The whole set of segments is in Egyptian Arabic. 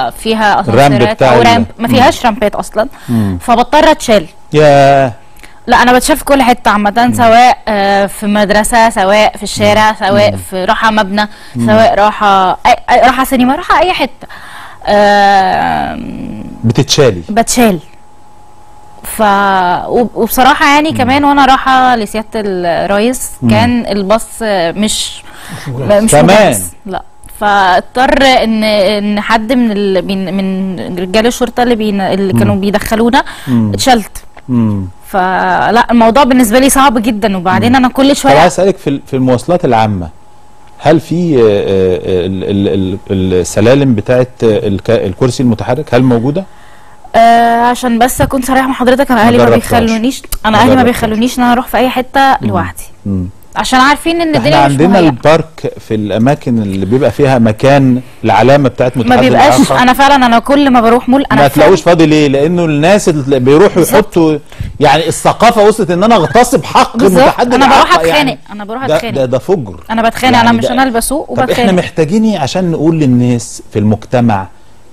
فيها فيها الرامب اسانسيرات بتاع او ال- رامب ما فيهاش رامبات اصلا مم. فبضطر اتشال يا لا انا بتشاف في كل حته عامه سواء آه، في مدرسه سواء في الشارع سواء في راحه مبنى سواء راحه أي- أي- راحه سينما راحه اي حته آم، بتتشالي بتشال ف وب- وبصراحه يعني كمان وانا رايحه لسياده الرئيس كان الباص آه، مش م- مش كمان. مجهز. لا فاضطر ان ان حد من ال... من من رجال الشرطه اللي بين... اللي كانوا بيدخلونا مم. اتشلت مم. فلا الموضوع بالنسبه لي صعب جدا وبعدين انا كل طب شويه عايز اسالك في ال- في المواصلات العامه هل في آه، آه، ال- ال- ال- السلالم بتاعت آه، الك- الكرسي المتحرك هل موجوده؟ آه عشان بس اكون صريحه مع حضرتك انا اهلي ما جربتهاش. بيخلونيش انا ما اهلي ما جربتهاش. بيخلونيش ان انا اروح في اي حته لوحدي مم. عشان عارفين ان احنا الدنيا مش عندنا مهيئة. البارك في الاماكن اللي بيبقى فيها مكان العلامه بتاعت ما متحدد بيبقاش الإعاقة. انا فعلا انا كل ما بروح مول انا ما فعلاً- تلاقوش فاضي ليه؟ لانه الناس اللي بيروحوا بالظبط. يحطوا يعني الثقافه وصلت ان انا اغتصب حق بالظبط متحدد انا بروح الإعاقة اتخانق يعني. انا بروح ده, اتخانق ده ده فجر انا بتخانق يعني انا مش ده- انا اللي بسوق طب احنا وبتخانق محتاجين ايه عشان نقول للناس في المجتمع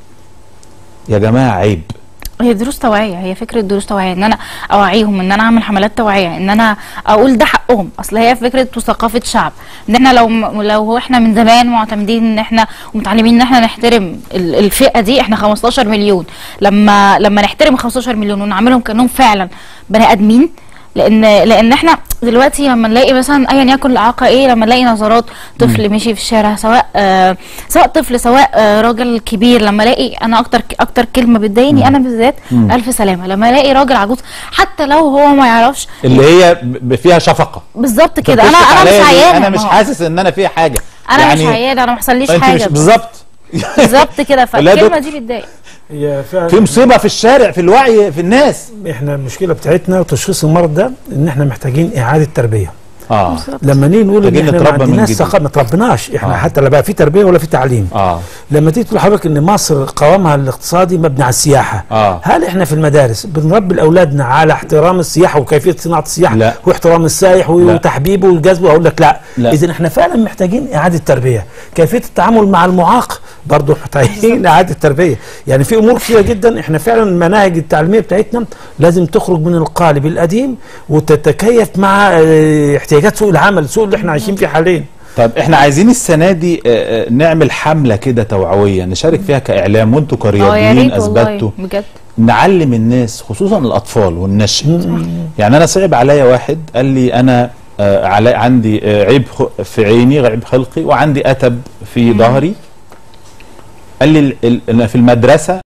يا جماعه عيب هي دروس توعيه هي فكره دروس توعيه ان انا اوعيهم ان انا اعمل حملات توعيه ان انا اقول ده حقهم اصل هي فكره وثقافه شعب ان احنا لو لو هو احنا من زمان معتمدين ان احنا ومتعلمين ان احنا نحترم ال- الفئه دي احنا 15 مليون لما لما نحترم 15 مليون ونعملهم كانهم فعلا بني ادمين لان لان احنا دلوقتي لما نلاقي مثلا ايا يكن الاعاقه ايه لما نلاقي نظرات طفل ماشي في الشارع سواء آه سواء طفل سواء آه راجل كبير لما الاقي انا اكتر اكتر كلمه بتضايقني انا بالذات مم. الف سلامه لما الاقي راجل عجوز حتى لو هو ما يعرفش اللي هي ب- فيها شفقه بالظبط أنت كده انا بتشفق انا عليا مش ليه؟ عيانه انا ما مش هو حاسس ان انا فيها حاجه انا مش عيانه انا ما حصليش انت حاجه مش بالظبط بالظبط كده لا فالكلمه دكتور. دي بتضايق هي فعلا في مصيبه في الشارع في الوعي في الناس احنا المشكله بتاعتنا وتشخيص المرض ده ان احنا محتاجين اعاده تربيه اه لما نيجي نقول ان محتاجين احنا ما نتربى من عندناش جديد. ثقافه ما تربناش احنا آه. حتى لا بقى في تربيه ولا في تعليم اه لما تيجي تقول لحضرتك ان مصر قوامها الاقتصادي مبني على السياحه آه. هل احنا في المدارس بنربي اولادنا على احترام السياحه وكيفيه صناعه السياحه لا. واحترام السائح وتحبيبه وجذبه اقول لك لا, لا. اذا احنا فعلا محتاجين اعاده تربيه كيفيه التعامل مع المعاق برضه محتاجين اعاده تربيه يعني في امور كثيره جدا احنا فعلا المناهج التعليميه بتاعتنا لازم تخرج من القالب القديم وتتكيف مع اه، احتياجات سوق العمل السوق اللي احنا عايشين فيه حاليا طب احنا عايزين السنه دي آه، آه، نعمل حمله كده توعويه نشارك فيها كاعلام وانتوا اه يا كرياضيين ريت والله اثبتوا بجد نعلم الناس خصوصا الاطفال والنشء يعني انا صعب عليا واحد قال لي انا آه علي عندي آه عيب خ- في عيني عيب خلقي وعندي اتب في ظهري قال لي ال- ال- أنا في المدرسه